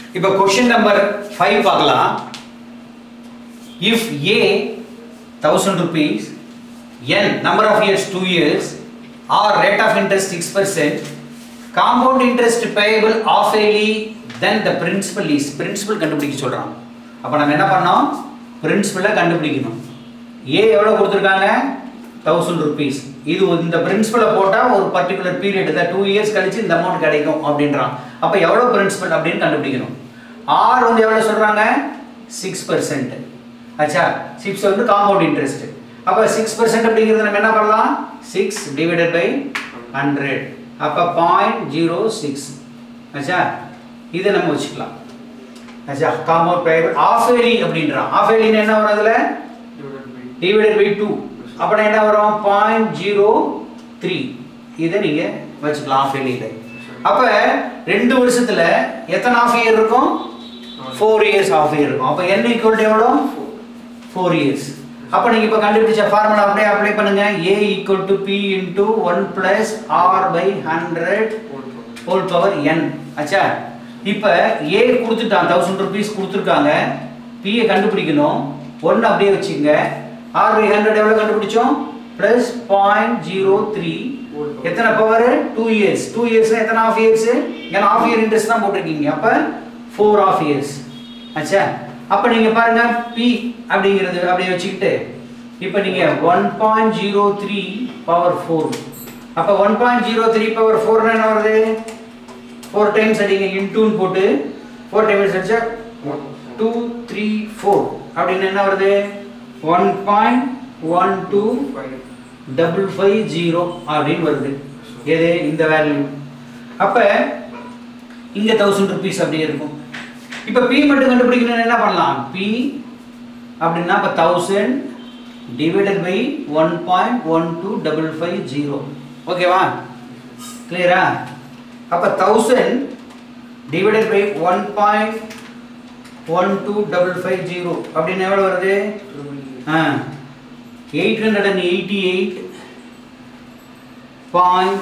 இப்போ question number five பார்க்கலாம் if a thousand rupees n number of years two years r rate of interest six percent compound interest payable half yearly then the principal is principal கண்டுபிடிக்க சொல்கிறான் அப்போ நம்ம என்ன பண்ணோம் பிரின்சிபலை கண்டுபிடிக்கணும் ஏ எவ்வளோ கொடுத்துருக்காங்க தௌசண்ட் ருபீஸ் இது இந்த பிரின்சிபலை போட்டால் ஒரு பர்டிகுலர் பீரியட் தான் டூ இயர்ஸ் கழிச்சு இந்த அமௌண்ட் கிடைக்கும் அப்படின்றான் அப்போ எவ்வளோ பிரின்சிபல் அப்படின்னு கண்டுபிடிக்கணும் ஆர் வந்து எவ்வளோ சொல்கிறாங்க சிக்ஸ் பர்சன்ட் ஆச்சா சிக்ஸ் வந்து காம்பவுண்ட் இன்ட்ரெஸ்ட் அப்போ சிக்ஸ் பர்சன்ட் அப்படிங்கிறது நம்ம என்ன பண்ணலாம் சிக்ஸ் டிவைடட் பை ஹண்ட்ரட் அப்போ பாயிண்ட் ஜீரோ சிக்ஸ் ஆச்சா இதை நம்ம வச்சுக்கலாம் ஆச்சா காம்பவுண்ட் ப்ரைவேட் ஆஃப் ஏலி அப்படின்றான் ஆஃப் ஏலின்னு என்ன வரும் அதில் டிவைடட் பை டூ அப்படின்னா என்ன வரும் பாயிண்ட் ஜீரோ த்ரீ இதை நீங்கள் வச்சுக்கலாம் ஆஃப் ஏலியில் அப்போ ரெண்டு வருஷத்தில் எத்தனை ஆஃப் இயர் இருக்கும் ஃபோர் இயர்ஸ் ஆஃப் இயர் இருக்கும் அப்போ என்ன ஈக்குவல் எவ்வளோ ஃபோர் இயர்ஸ் அப்போ நீங்கள் இப்போ கண்டுபிடிச்ச ஃபார்முலா அப்படியே அப்ளை பண்ணுங்க A equal to P into one plus R by hundred whole power n ஆச்சா இப்போ ஏ கொடுத்துட்டான் தௌசண்ட் ருபீஸ் கொடுத்துருக்காங்க பியை கண்டுபிடிக்கணும் ஒன்று அப்படியே வச்சுங்க ஆர் பை ஹண்ட்ரட் எவ்வளோ கண்டுபிடிச்சோம் ப்ளஸ் பாயிண்ட் ஜீரோ த்ரீ எத்தனை பவர் டூ இயர்ஸ் டூ இயர்ஸ்னா எத்தனை ஆஃப் இயர்ஸ் ஏன்னா ஆஃப் இயர் இன்ட்ரெஸ்ட் தான் போட்டிருக்கீங்க அப்போ ஃபோர் ஆஃப் இயர்ஸ் ஆச்சா அப்போ நீங்கள் பாருங்க பி அப்படிங்கிறது அப்படியே வச்சுக்கிட்டு இப்போ நீங்கள் one point zero three power four அப்போ one point zero three power ஃபோர்னா என்ன வருது ஃபோர் டைம்ஸ் அடிங்க இன்டூன்னு போட்டு ஃபோர் டைம்ஸ் அடிச்சா டூ த்ரீ ஃபோர் அப்படின்னு என்ன வருது one point one two double five zero அப்படின்னு வருது எது இந்த வேல்யூ அப்போ இங்கே தௌசண்ட் ருபீஸ் அப்படி இருக்கும் இப்போ பி மட்டும் கண்டுபிடிக்கணும்னு என்ன பண்ணலாம் பி அப்படின்னா இப்போ thousand divided by one point one two double five zero ஓகேவா கிளியரா அப்போ thousand divided by one point one two double five zero அப்படின்னு எவ்வளோ வருது ஆ eight hundred and eighty eight point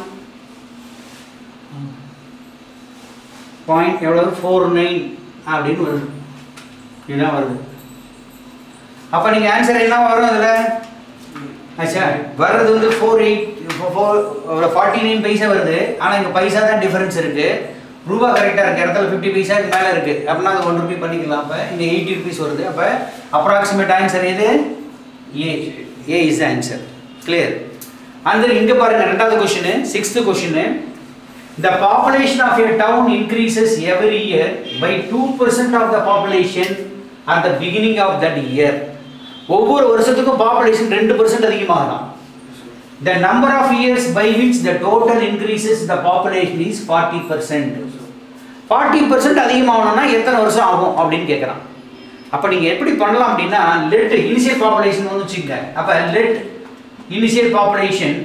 point எவ்வளவு ஃபோர் நைன் அப்படின்னு வருது இதுதான் வருது அப்போ நீங்கள் ஆன்சர் என்ன வரும் அதில் ஆச்சா வர்றது வந்து four eight four forty nine paisa வருது ஆனால் இங்கே பைசா தான் டிஃபரன்ஸ் இருக்குது ரூபா கரெக்டாக இருக்குது இடத்துல ஃபிஃப்டி பைசாக்கு மேலே இருக்குது அப்படின்னா அது ஒன் ருபி பண்ணிக்கலாம் அப்போ இங்கே எயிட்டி ருபீஸ் வருது அப்போ அப்ராக்சிமேட் ஆன்சர் எது A A is answer clear அந்த இங்கே பாருங்கள் ரெண்டாவது question sixth question The population of a town increases every year by 2% of the population at the beginning of that year. ஒவ்வொரு வருஷத்துக்கும் பாப்புலேஷன் ரெண்டு percent அதிகமாகலாம் the number of years by which the total increases the population is forty percent forty percent அதிகமாகணும்னா எத்தனை வருஷம் ஆகும் அப்படின்னு கேட்குறான் அப்போ நீங்கள் எப்படி பண்ணலாம் அப்படின்னா லெட் இனிஷியல் பாப்புலேஷன் வந்து வச்சுக்கங்க அப்போ லெட் இனிஷியல் பாப்புலேஷன்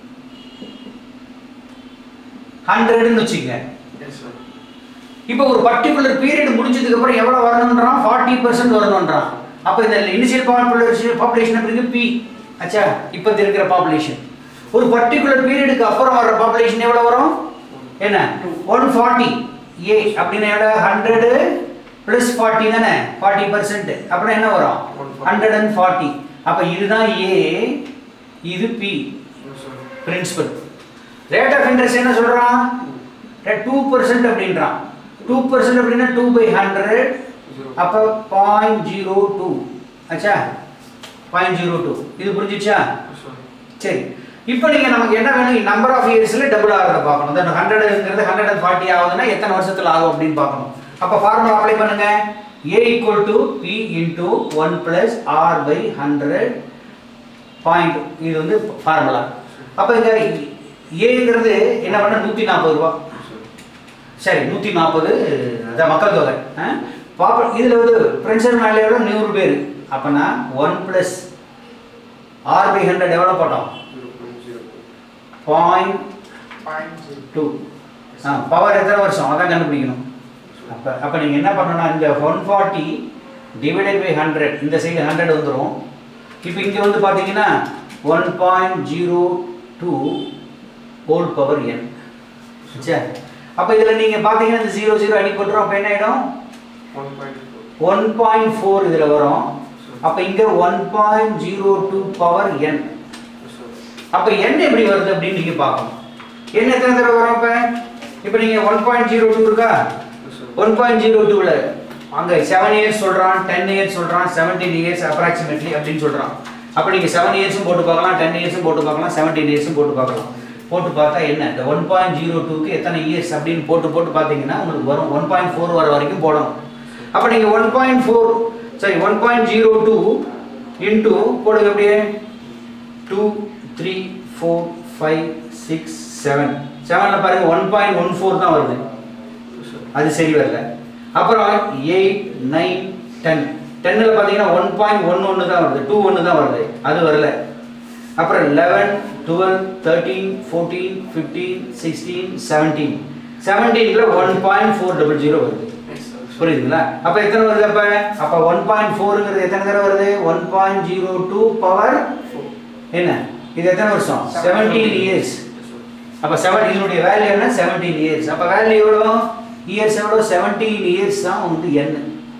ஹண்ட்ரட்னு வச்சுக்கங்க இப்போ ஒரு பர்டிகுலர் பீரியட் முடிஞ்சதுக்கு அப்புறம் எவ்வளோ வரணுன்றான் ஃபார்ட்டி பர்சன்ட் வரணுன்றான் அப்போ இந்த இனிஷியல் பாப்புலேஷன் பாப்புலேஷன் அப்படிங்க பி ஆச்சா இப்போ இருக்கிற பாப்புலேஷன் ஒரு பர்டிகுலர் பீரியடுக்கு அப்புறம் வர்ற பாப்புலேஷன் எவ்வளோ வரும் என்ன ஒன் ஃபார்ட்டி ஏ அப்படின்னா எவ்வளோ ஹண்ட்ரடு ப்ளஸ் ஃபார்ட்டி தானே ஃபார்ட்டி பர்சன்ட் அப்படின்னா என்ன வரும் ஹண்ட்ரட் அண்ட் ஃபார்ட்டி அப்போ இதுதான் ஏ இது P principal rate of interest என்ன சொல்கிறான் டூ பர்சன்ட் அப்படின்றான் டூ பர்சன்ட் அப்படின்னா டூ பை ஹண்ட்ரட் அப்போ பாயிண்ட் ஜீரோ டூ ஆச்சா பாயிண்ட் ஜீரோ டூ இது புரிஞ்சிச்சா சரி இப்போ நீங்கள் நமக்கு என்ன வேணும் நம்பர் ஆஃப் இயர்ஸில் டபுள் ஆகிறத பார்க்கணும் இந்த ஹண்ட்ரடுங்கிறது ஹண்ட்ரட் அண்ட் ஃபார்ட்டி ஆகுதுன்னா எத்தனை வருஷத்தில் ஆகும் அப்படின்னு பார்க்கணும் அப்போ ஃபார்முலா அப்ளை பண்ணுங்க A equal to P into one plus r by hundred point இது வந்து ஃபார்முலா அப்போ இங்கே ஏங்கிறது என்ன பண்ண நூற்றி நாற்பது ரூபா சரி நூற்றி நாற்பது அதான் மக்கள் தொகை பாப்ப இதில் வந்து பிரின்சல் மேலேயோட நூறு பேர் அப்போனா one plus r by hundred எவ்வளோ போட்டோம் பாயிண்ட் டூ ஆ பவர் எத்தனை வருஷம் அதான் கண்டுபிடிக்கணும் அப்போ அப்போ நீங்கள் என்ன பண்ணணும்னா இந்த one forty divided by hundred இந்த சைடு ஹண்ட்ரட் வந்துடும் இப்போ இங்கே வந்து பார்த்தீங்கன்னா one point zero two whole power n சரி அப்போ இதில் நீங்கள் பார்த்தீங்கன்னா இந்த ஜீரோ ஜீரோ அடி போட்டுரும் அப்போ என்ன ஆகிடும் one point four one point four இதில் வரும் அப்போ இங்கே one point zero two power என் அப்போ n எப்படி வருது அப்படின்னு நீங்கள் பார்க்கணும் n எத்தனை தடவை வரும் இப்போ இப்போ நீங்கள் ஒன் பாயிண்ட் ஜீரோ டூ இருக்கா ஒன் பாயிண்ட் ஜீரோ டூவில் அங்கே செவன் இயர்ஸ் சொல்கிறான் டென் இயர்ஸ் சொல்கிறான் செவன்டீன் இயர்ஸ் அப்ராக்சிமேட்லி அப்படின்னு சொல்கிறான் அப்போ நீங்கள் செவன் இயர்ஸும் போட்டு பார்க்கலாம் டென் இயர்ஸும் போட்டு பார்க்கலாம் செவன்டீன் இயர்ஸும் போட்டு பார்க்கலாம் போட்டு பார்த்தா என்ன இந்த ஒன் பாயிண்ட் ஜீரோ டூக்கு எத்தனை இயர்ஸ் அப்படின்னு போட்டு போட்டு பார்த்தீங்கன்னா உங்களுக்கு வரும் ஒன் பாயிண்ட் ஃபோர் வர வரைக்கும் போடணும் அப்போ நீங்கள் ஒன் பாயிண்ட் ஃபோர் சரி one point zero two into போடுங்க அப்படியே two three four five six seven செவனில் பாருங்கள் ஒன் பாயிண்ட் ஒன் ஃபோர் தான் வருது அது சரி வரல அப்புறம் எயிட் நைன் டென் டென்னில் பார்த்தீங்கன்னா ஒன் பாயிண்ட் ஒன் ஒன்று தான் வருது டூ ஒன்று தான் வருது அது வரல அப்புறம் eleven twelve thirteen fourteen fifteen sixteen seventeen செவன்டீனில் one point four double zero வருது புரியுதுங்களா அப்போ எத்தனை வருது அப்போ அப்போ ஒன் பாயிண்ட் ஃபோருங்கிறது எத்தனை தடவை வருது one point zero two power என்ன இது எத்தனை வருஷம் செவன்டீன் இயர்ஸ் அப்போ செவன் இதனுடைய வேல்யூ என்ன செவன்டீன் இயர்ஸ் அப்போ வேல்யூ எவ்வளோ இயர்ஸ் எவ்வளோ செவன்டீன் இயர்ஸ் தான் வந்து என்ன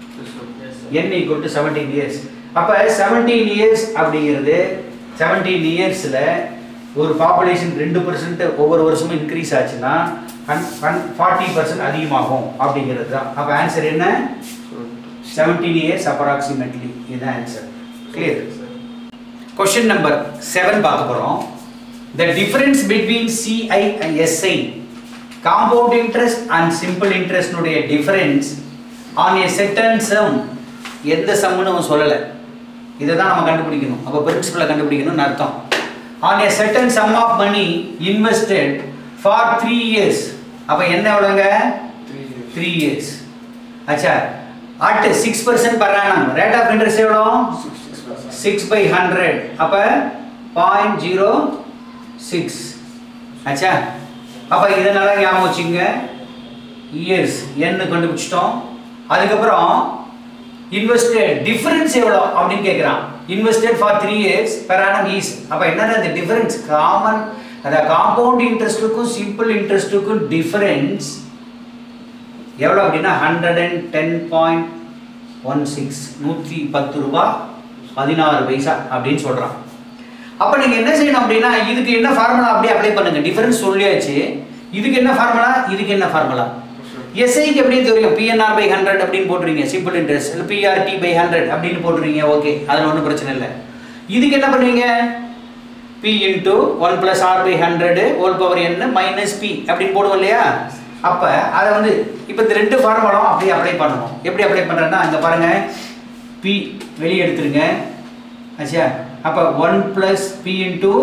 n equal to seventeen years அப்போ செவன்டீன் இயர்ஸ் அப்படிங்கிறது செவன்டீன் இயர்ஸில் ஒரு பாப்புலேஷன் ரெண்டு பர்சன்ட் ஒவ்வொரு வருஷமும் இன்க்ரீஸ் ஆச்சுன்னா ஃபார்ட்டி பர்சன்ட் அதிகமாகும் அப்படிங்கிறது தான் அப்போ ஆன்சர் என்ன செவன்டீன் இயர்ஸ் அப்ராக்சிமேட்லி இதுதான் answer clear question number seven பார்க்க போகிறோம் the difference between CI and SI compound interest and simple இன்ட்ரெஸ்ட்னுடைய difference on a certain sum எந்த சம்னு அவன் சொல்லலை இதை தான் நம்ம கண்டுபிடிக்கணும் அப்போ பிரின்சிபலை கண்டுபிடிக்கணும்னு அர்த்தம் on a certain sum of money invested for three years அப்போ என்ன எவ்வளோங்க த்ரீ இயர்ஸ் அச்சா at six percent per annum rate of interest எவ்வளோ சிக்ஸ் பை ஹண்ட்ரட் அப்போ பாயிண்ட் ஜீரோ சிக்ஸ் ஆச்சா அப்போ இதை நல்லா ஞாபகம் வச்சுங்க இயர்ஸ் என்ன கண்டுபிடிச்சிட்டோம் அதுக்கப்புறம் இன்வெஸ்டட் டிஃபரன்ஸ் எவ்வளோ அப்படின்னு கேட்குறான் invested for three years per annum is அப்போ என்னன்னா அந்த டிஃபரன்ஸ் காமன் அந்த காம்பவுண்ட் இன்ட்ரெஸ்ட்டுக்கும் சிம்பிள் இன்ட்ரெஸ்ட்டுக்கும் டிஃபரன்ஸ் எவ்வளோ அப்படின்னா hundred and ten point one six நூற்றி பத்து ரூபா பதினாறு பைசா அப்படின்னு சொல்கிறான் அப்போ நீங்கள் என்ன செய்யணும் அப்படின்னா இதுக்கு என்ன ஃபார்முலா அப்படியே அப்ளை பண்ணுங்க டிஃபரன்ஸ் சொல்லியாச்சு இதுக்கு என்ன ஃபார்முலா இதுக்கு என்ன ஃபார்முலா எஸ்ஐக்கு எப்படி தெரியும் பிஎன்ஆர் பை ஹண்ட்ரட் அப்படின்னு போட்டுறீங்க சிம்பிள் இன்ட்ரெஸ்ட் இல்லை பிஆர்டி பை ஹண்ட்ரட் அப்படின்னு போட்டுறீங்க ஓகே அதில் ஒன்றும் பிரச்சனை இல்லை இதுக்கு என்ன பண்ணுவீங்க P into one plus r by hundred whole power என்ன மைனஸ் பி அப்படின்னு போடுவோம் இல்லையா அப்போ அதை வந்து இப்போ இந்த ரெண்டு ஃபார்முலாவும் அப்படியே அப்ளை பண்ணணும் எப்படி அப்ளை பண்ணுறேன்னா அங்கே பாருங்கள் பி வெளியே எடுத்துருங்க ஆச்சா அப்போ one plus P into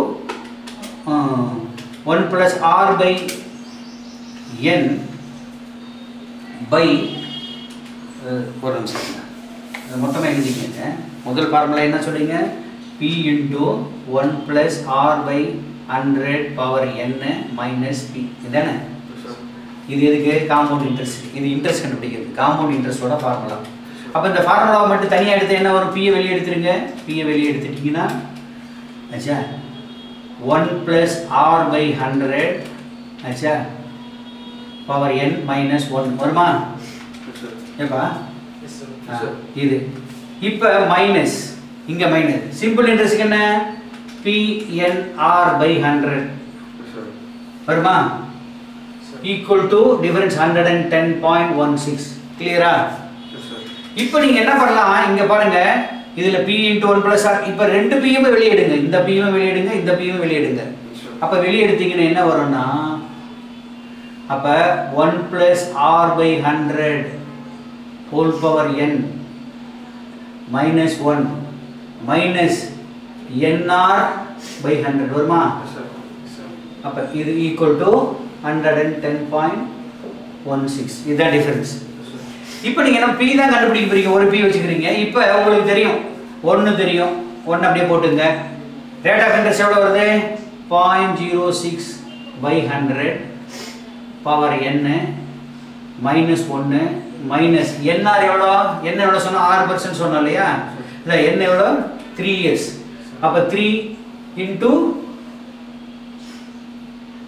one plus r by n by ஒரு நிமிஷம் அது மொத்தமாக எழுதிக்கங்க முதல் ஃபார்முலா என்ன சொல்றீங்க P into one plus r by hundred power என்ன மைனஸ் பி இதானே இது எதுக்கு காம்பவுண்ட் இன்ட்ரெஸ்ட் இது இன்ட்ரெஸ்ட் கண்டுபிடிக்கிறது காம்பவுண்ட் இன்ட்ரெஸ்டோட ஃபார்முலா அப்போ இந்த ஃபார்முலாவை மட்டும் தனியாக எடுத்து என்ன வரும் பியை வெளியே எடுத்துருங்க பியை வெளியே எடுத்துட்டிங்கன்னா ஆச்சா one plus r by hundred ஆச்சா பவர் என் மைனஸ் ஒன் வருமா ஏப்பா ஆ, இது இப்போ மைனஸ் இங்கே மைனஸ் சிம்பிள் இன்ட்ரெஸ்ட்க்கு என்ன பிஎன்ஆர் பை ஹண்ட்ரட் வருமா equal to difference hundred and ten point one six கிளியரா இப்போ நீங்க என்ன பண்ணலாம் இங்க பாருங்க இதுல P into one plus r இப்போ ரெண்டு பியும் வெளியிடுங்க இந்த பியும் வெளியிடுங்க இந்த பியும் வெளியிடுங்க அப்ப வெளியே எடுத்தீங்கன்னா என்ன வரும்னா அப்ப one plus R by hundred whole power N minus one minus N R by hundred வருமா அப்ப இது equal to hundred and ten point one six இதுதான் டிஃபரன்ஸ் இப்போ நீங்கள் என்ன பி தான் கண்டுபிடிக்க போறீங்க ஒரு பி வச்சுக்கிறீங்க இப்போ உங்களுக்கு தெரியும் ஒன்று தெரியும் ஒன்று அப்படியே போட்டுங்க ரேட் ஆஃப் இன்ட்ரெஸ்ட் எவ்வளோ வருது point zero six by hundred power என்ன மைனஸ் ஒன்று மைனஸ் என்ஆர் எவ்வளோ என்ன எவ்வளோ சொன்னோம் ஆறு பர்சன்ட் சொன்னோம் இல்லையா இல்லை என்ன எவ்வளோ த்ரீ இயர்ஸ் அப்போ three into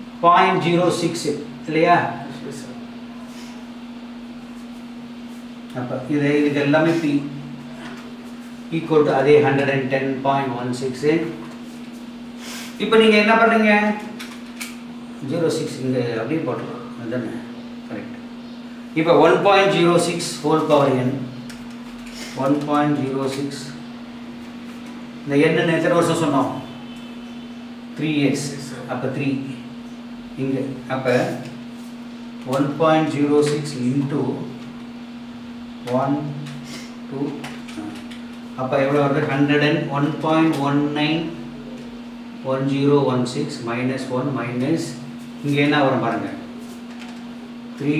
point zero six இல்லையா அப்போ இது இதுக்கு எல்லாமே பி ஈக்குவல் டு அதே hundred and ten point one six இப்போ நீங்கள் என்ன பண்ணுறீங்க ஜீரோ சிக்ஸ் இங்கே அப்படியே போட்டுருக்கோம் அதுதானே கரெக்ட் இப்போ one point zero six whole power N one point zero six இந்த எண்ணு எத்தனை வருஷம் சொன்னோம் த்ரீ இயர்ஸ் அப்போ த்ரீ இங்கே அப்போ one point zero six into one two அப்போ எவ்வளோ வருது hundred and one point one nine one zero one six minus one minus இங்கே என்ன வரும் பாருங்கள் three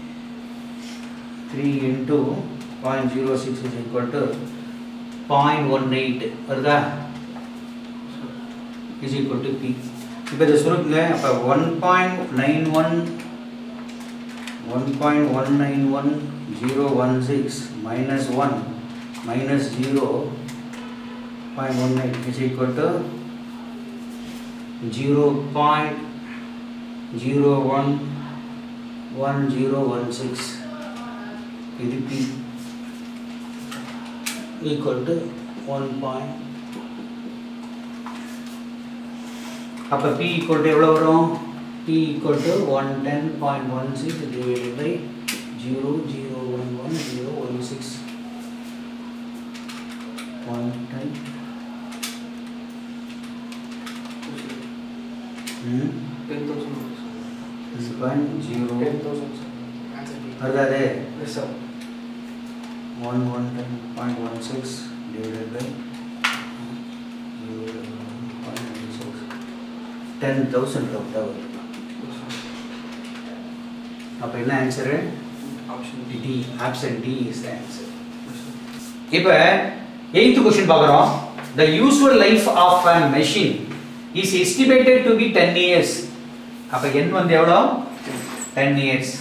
three into point zero six is equal to point one eight வருதா is equal to P இப்போ இதை சுருக்குங்க அப்போ one point nine one one point one nine one zero one six minus one minus zero point one eight is equal to zero point zero one one zero one six இது P equal to one point அப்போ P equal to எவ்வளோ வரும் P equal to one ten point one six divided by zero zero one one zero one six one ten ten thousand point zero ten thousand answer வருதா அது yes sir one one ten point one six divided by zero point one six ten thousand ரவுண்டாக வருது அப்போ என்ன answer option D D option D is the answer இப்போ eighth question பார்க்குறோம் the usual life of a machine is estimated to be ten years அப்போ N வந்து எவ்வளோ ten years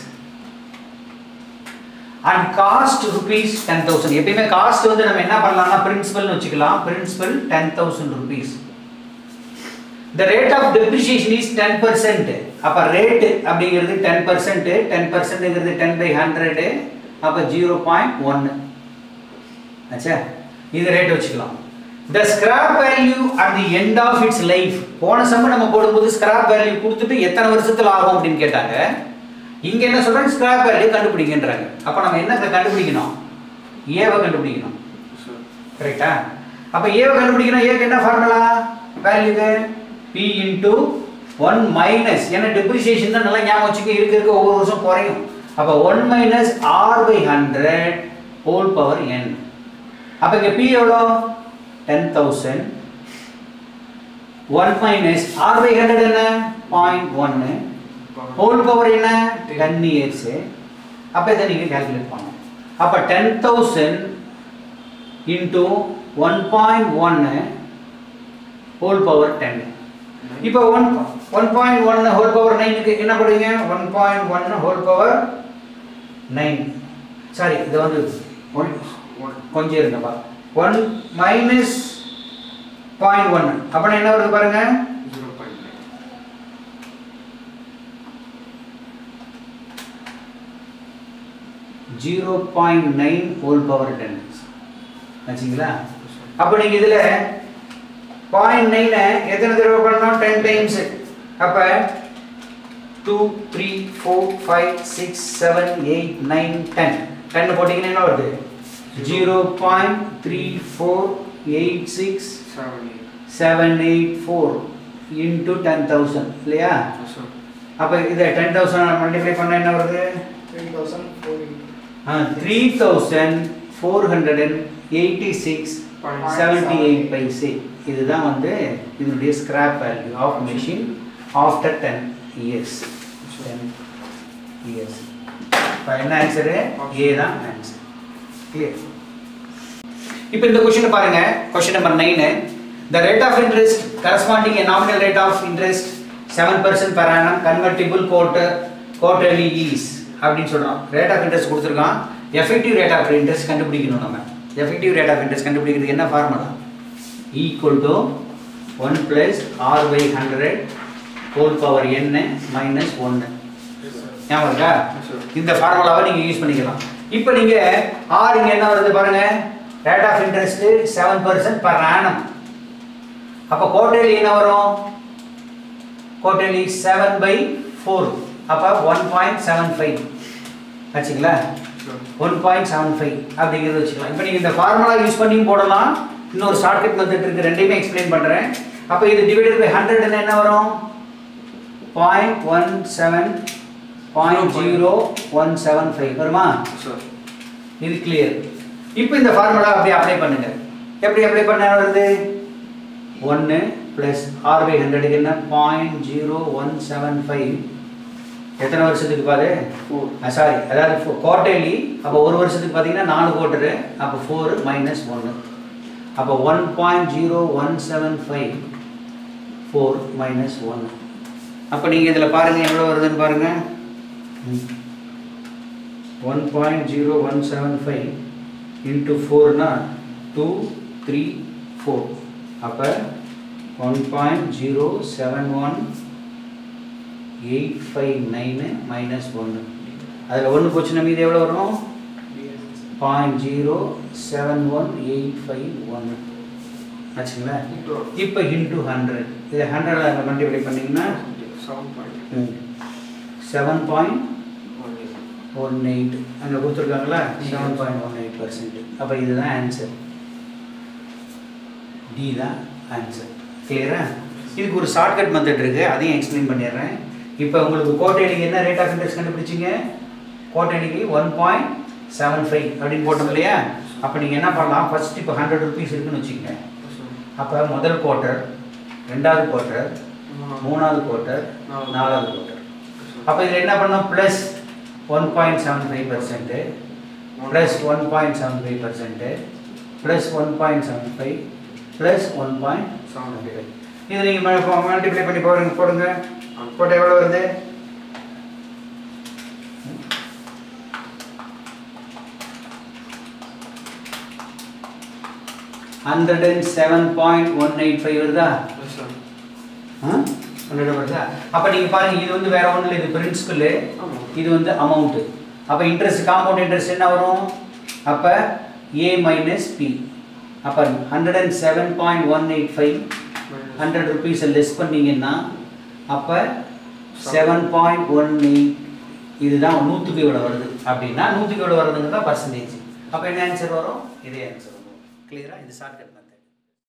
and cost rupees ten thousand எப்பயுமே cost வந்து நம்ம என்ன பண்ணலாம்னா பிரின்சிபல்னு வச்சுக்கலாம் principal ten thousand rupees the rate of depreciation is ten percent அப்போ ரேட் அப்படிங்கிறது டென் பர்சன்ட் டென் பர்சன்ட்ங்கிறது டென் பை ஹண்ட்ரடு அப்போ ஜீரோ பாயிண்ட் ஒன்று ஆச்சா இது ரேட் வச்சுக்கலாம் the scrap value at the end of its life போன சம்ம நம்ம போடும்போது ஸ்கிராப் வேல்யூ கொடுத்துட்டு எத்தனை வருஷத்துல ஆகும் அப்படின்னு கேட்டாங்க இங்க என்ன சொல்றாங்க ஸ்கிராப் வேல்யூ கண்டுபிடிங்கன்றாங்க அப்போ நம்ம என்ன கண்டுபிடிக்கணும் ஏவை கண்டுபிடிக்கணும் சார் கரெக்டா அப்ப ஏவை கண்டுபிடிக்கணும் ஏக்கு என்ன ஃபார்முலா வேல்யூக்கு பி இன்டூ ஒன் மைனஸ் ஏன்னா டெப்ரிசியேஷன் தான் நல்லா ஞாபகம் வச்சுக்க இருக்க இருக்க ஒவ்வொரு வருஷம் குறையும் அப்போ one minus R by hundred whole power என் அப்போ இங்கே பி எவ்வளோ ten thousand one minus R by hundred என்ன பாயிண்ட் ஒன்று ஹோல் பவர் என்ன டென் இயர்ஸு அப்போ இதை நீங்கள் கால்குலேட் பண்ணணும் அப்போ ten thousand into one point ஒன்று ஹோல் பவர் டென் இப்போ one one point one whole power நைனுக்கு என்ன பண்ணுவீங்க one point one whole power nine sorry இது வந்து ஒன் ஒன் கொஞ்சம் இருங்கப்பா ஒன் மைனஸ் பாயிண்ட் ஒன் அப்படின்னா என்ன வருது பாருங்க zero point nine zero point nine whole power ten ஆச்சுங்களா அப்போ நீங்கள் இதில் பாயிண்ட் நைனை எத்தனை தடவை பண்ணணும் டென் டைம்ஸ் அப்போ two three four five six seven eight nine ten ten போட்டிங்கன்னா என்ன வருது zero point three four eight six seven eight seven eight four into ten thousand இல்லையா சார் அப்போ இதை டென் தௌசண்ட் மல்டிப்ளை பண்ண என்ன வருது three thousand four three thousand four hundred and eighty six seventy eight paise இதுதான் வந்து இதனுடைய scrap value of machine after ten years ten years இப்போ என்ன ஆன்சரு ஏ தான் ஆன்சர் கிளியர் இப்போ இந்த கொஷின் பாருங்க question number nine the rate of interest corresponding a nominal rate of interest seven percent per annum convertible quarter quarterly is அப்படின்னு சொல்றோம் rate of interest கொடுத்துருக்கான் effective rate of interest கண்டுபிடிக்கணும் நம்ம effective rate of interest கண்டுபிடிக்கிறதுக்கு என்ன formula equal to one plus R by hundred whole power என்ன minus ஒன்று ஞாபகம் இருக்கா Yes, sir. இந்த ஃபார்முலாவை நீங்கள் யூஸ் பண்ணிக்கலாம் இப்போ நீங்க ஆர் இங்க என்ன வருது பாருங்க rate of interest seven percent per annum அப்போ கோட்டேலி என்ன வரும் கோட்டேலி செவன் பை ஃபோர் அப்போ ஒன் பாயிண்ட் செவன் ஃபைவ் ஆச்சுங்களா ஒன் பாயிண்ட் செவன் ஃபைவ் அப்படிங்கிறது வச்சுக்கலாம் இப்போ நீங்கள் இந்த ஃபார்முலா யூஸ் பண்ணியும் போடலாம் இன்னொரு ஷார்ட்கட் மெத்தட் இருக்குது ரெண்டையுமே எக்ஸ்பிளைன் பண்ணுறேன் அப்போ இது டிவைடட் பை ஹண்ட்ரட்னு என்ன வரும் point one seven point zero one seven five வருமா சார் இது கிளியர் இப்போ இந்த ஃபார்முலா அப்படியே அப்ளை பண்ணுங்க எப்படி அப்ளை பண்ண வருது ஒன்று ப்ளஸ் ஆர் பை ஹண்ட்ரடுக்கு என்ன point zero one seven five எத்தனை வருஷத்துக்கு பாரு ஃபோர் சாரி அதாவது குவார்டர்லி அப்போ ஒரு வருஷத்துக்கு பார்த்தீங்கன்னா நாலு குவார்ட்டரு அப்போ ஃபோர் மைனஸ் ஒன்று அப்போ one point zero one seven five four minus ஒன்று அப்போ நீங்கள் இதில் பாருங்கள் எவ்வளோ வருதுன்னு பாருங்கள் one point zero one seven five into ஃபோர்னா டூ த்ரீ ஃபோர் அப்போ one point zero seven one eight five nine minus ஒன்று அதில் ஒன்று போச்சுன்னா மீது எவ்வளோ வரும் point zero seven one eight five ஒன்று ஆச்சுங்களா இப்போ இன்ட்டு ஹண்ட்ரட் இதை ஹண்ட்ரடில் அங்கே மல்டிப்ளை பண்ணிங்கன்னா seven point seven point one one eight அங்கே கொடுத்துருக்காங்களா seven point one eight percent அப்போ இதுதான் ஆன்சர் டி தான் ஆன்சர் கிளியரா இதுக்கு ஒரு ஷார்ட்கட் மெத்தட் இருக்குது அதையும் எக்ஸ்பிளைன் பண்ணிடுறேன் இப்போ உங்களுக்கு கோட்டைக்கு என்ன ரேட் ஆஃப் இன்ட்ரெஸ்ட் கண்டுபிடிச்சிங்க கோட்டைக்கு ஒன் பாயிண்ட் செவன் ஃபைவ் அப்படின்னு போட்டோம் இல்லையா அப்போ நீங்கள் என்ன பண்ணலாம் ஃபர்ஸ்ட் இப்போ ஹண்ட்ரட் ருபீஸ் இருக்குன்னு வச்சுக்கங்க அப்போ முதல் குவார்ட்டர் ரெண்டாவது குவார்ட்டர் மூணாவது குவார்ட்டர் நாலாவது குவார்ட்டர் அப்போ இதில் என்ன பண்ணோம் plus one point seven five percent plus one point seven five percent plus one point seven five plus one point seven five இது நீங்கள் மல்டிப்ளை பண்ணி போடுங்க போடுங்க போட்டால் எவ்வளோ வருது hundred and seven point one eight five வருதா ஹண்ட்ரட் வருதா அப்போ நீங்கள் பாருங்க இது வந்து வேற ஒன்றும் இல்லை இது பிரின்சிபல் இது வந்து அமௌண்ட்டு அப்போ இன்ட்ரெஸ்ட் காம்பவுண்ட் இன்ட்ரெஸ்ட் என்ன வரும் அப்போ ஏ மைனஸ் பி அப்போ hundred and seven point one eight five hundred ருபீஸை லெஸ் பண்ணீங்கன்னா அப்போ செவன் பாயிண்ட் ஒன் எயிட் இதுதான் நூற்றுக்கு இவ்வளோ வருது அப்படின்னா நூற்றுக்கு இவ்வளோ வருதுங்கிறது தான் பர்சன்டேஜ் அப்போ என்ன ஆன்சர் வரும் இதே ஆன்சர் வரும் கிளியரா இது ஷார்ட்கட்